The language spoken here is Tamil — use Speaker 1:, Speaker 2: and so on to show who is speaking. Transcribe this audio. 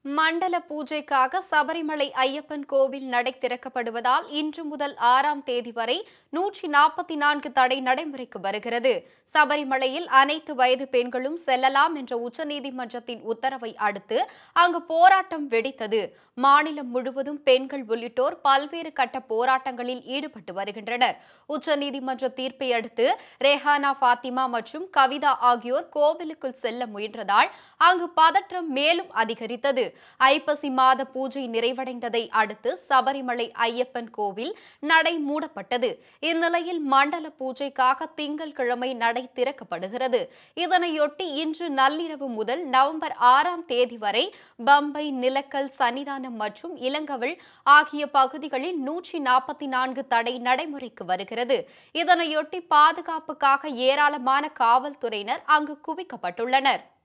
Speaker 1: மண்டல பூஜைக்காக சபரிமலை ஐயப்பன் கோவில் நடை திறக்கப்படுவதால் இன்று முதல் ஆறாம் தேதி வரை நூற்றி நாற்பத்தி நான்கு தடை நடைமுறைக்கு வருகிறது சபரிமலையில் அனைத்து வயது பெண்களும் செல்லலாம் என்ற உச்சநீதிமன்றத்தின் உத்தரவை அடுத்து அங்கு போராட்டம் வெடித்தது மாநிலம் முழுவதும் பெண்கள் உள்ளிட்டோர் பல்வேறு கட்ட போராட்டங்களில் ஈடுபட்டு வருகின்றனர் உச்சநீதிமன்ற தீர்ப்பை அடுத்து ரெஹானா ஃபாத்திமா மற்றும் கவிதா ஆகியோர் கோவிலுக்குள் செல்ல முயன்றதால் அங்கு பதற்றம் மேலும் அதிகரித்தது ஐப்பசி மாத பூஜை நிறைவடைந்ததை அடுத்து சபரிமலை ஐயப்பன் கோவில் நடை மூடப்பட்டது இந்நிலையில் மண்டல பூஜைக்காக திங்கட்கிழமை நடை திறக்கப்படுகிறது இதனையொட்டி இன்று நள்ளிரவு முதல் நவம்பர் ஆறாம் தேதி வரை பம்பை நிலக்கல் சன்னிதானம் மற்றும் இளங்கவல் ஆகிய பகுதிகளில் நூற்றி நாற்பத்தி நான்கு தடை நடைமுறைக்கு வருகிறது இதனையொட்டி பாதுகாப்புக்காக ஏராளமான காவல்துறையினர் அங்கு குவிக்கப்பட்டுள்ளனர்